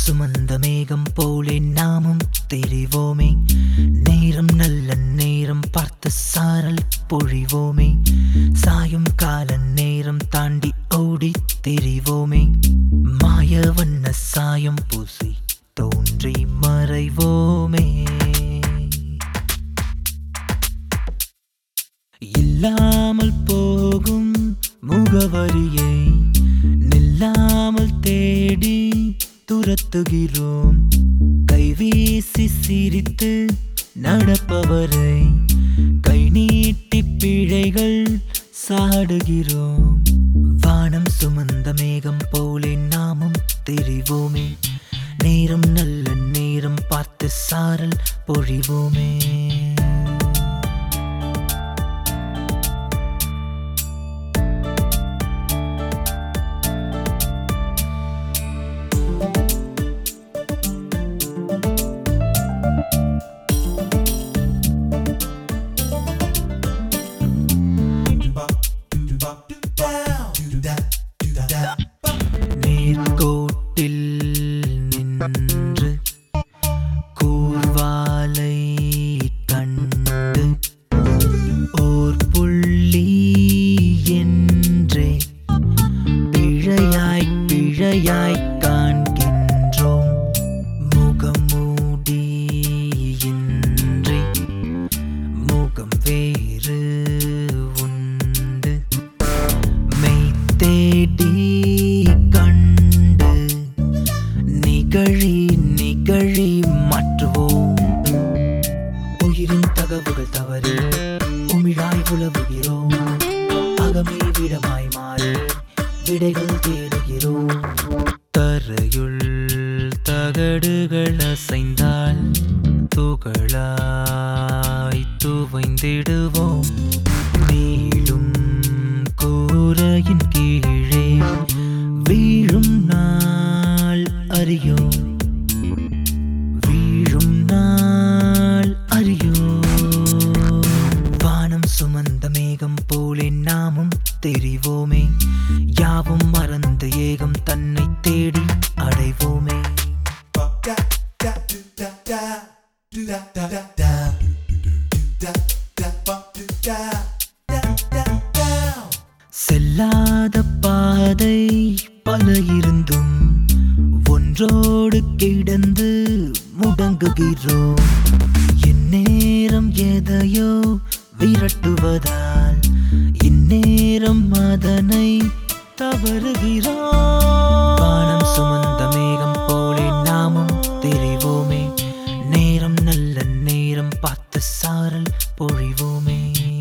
சுமந்த மேகம் போலே நாமும் தெரிவோமே நேரம் நல்ல நேரம் பார்த்து சாரல் பொழிவோமே சாயும் கால நேரம் தாண்டி ஓடி தெரிவோமே மாய வண்ண சாயம் பூசி தோன்றி மறைவோமே இல்லாமல் போகும் முகவரியை நில்லாமல் தேடி துரத்துகிறோம் கைவீசி சிரித்து நடப்பவரை கை நீட்டி பிழைகள் சாடுகிறோம் வானம் சுமந்த மேகம் போலே நாமும் தெரிவோமே நேரம் நல்ல நேரம் பார்த்து சாரல் பொழிவோமே நேர்கோட்டில் நின்று கூர்வாலை கண்டு ஓர் புள்ளி என்றே பிழையாய் பிழையாய் காண்கின்றோம் முகமூடி இன்றி முகம் வேறு உண்டு மெய் தேடி கண்டு நிகழி நிகழி மாற்றுவோம் உயிரின் தகவுகள் தவறி உமிழாய் உழவுகிறோம் அகமே விடமாய் மாறி விடைகள் தேடுகிறோம் தரையுள் தகடுகள் அசைந்தால் துகளாய் துவைந்திடுவோம் நீளும் கூரையின் கீழே வீழும் நாள் அறியோம் வீழும் நாள் அறியோம் வானம் சுமந்த மேகம் போலே நாமும் தெரிவோமே யாவும் மறந்த ஏகம் தன்னை தேடி அடைவோமே செல்லாத பாதை பல இருந்தும் ஒன்றோடு கிடந்து முடங்குகிறோம் இந்நேரம் எதையோ விரட்டுவதால் இந்நேரம் அதனை தவறுகிறோம் வானம் சுமந்த மேகம் போலே நாமும் தெரிவோமே நேரம் நல்ல நேரம் பார்த்து சாரல் பொழிவோமே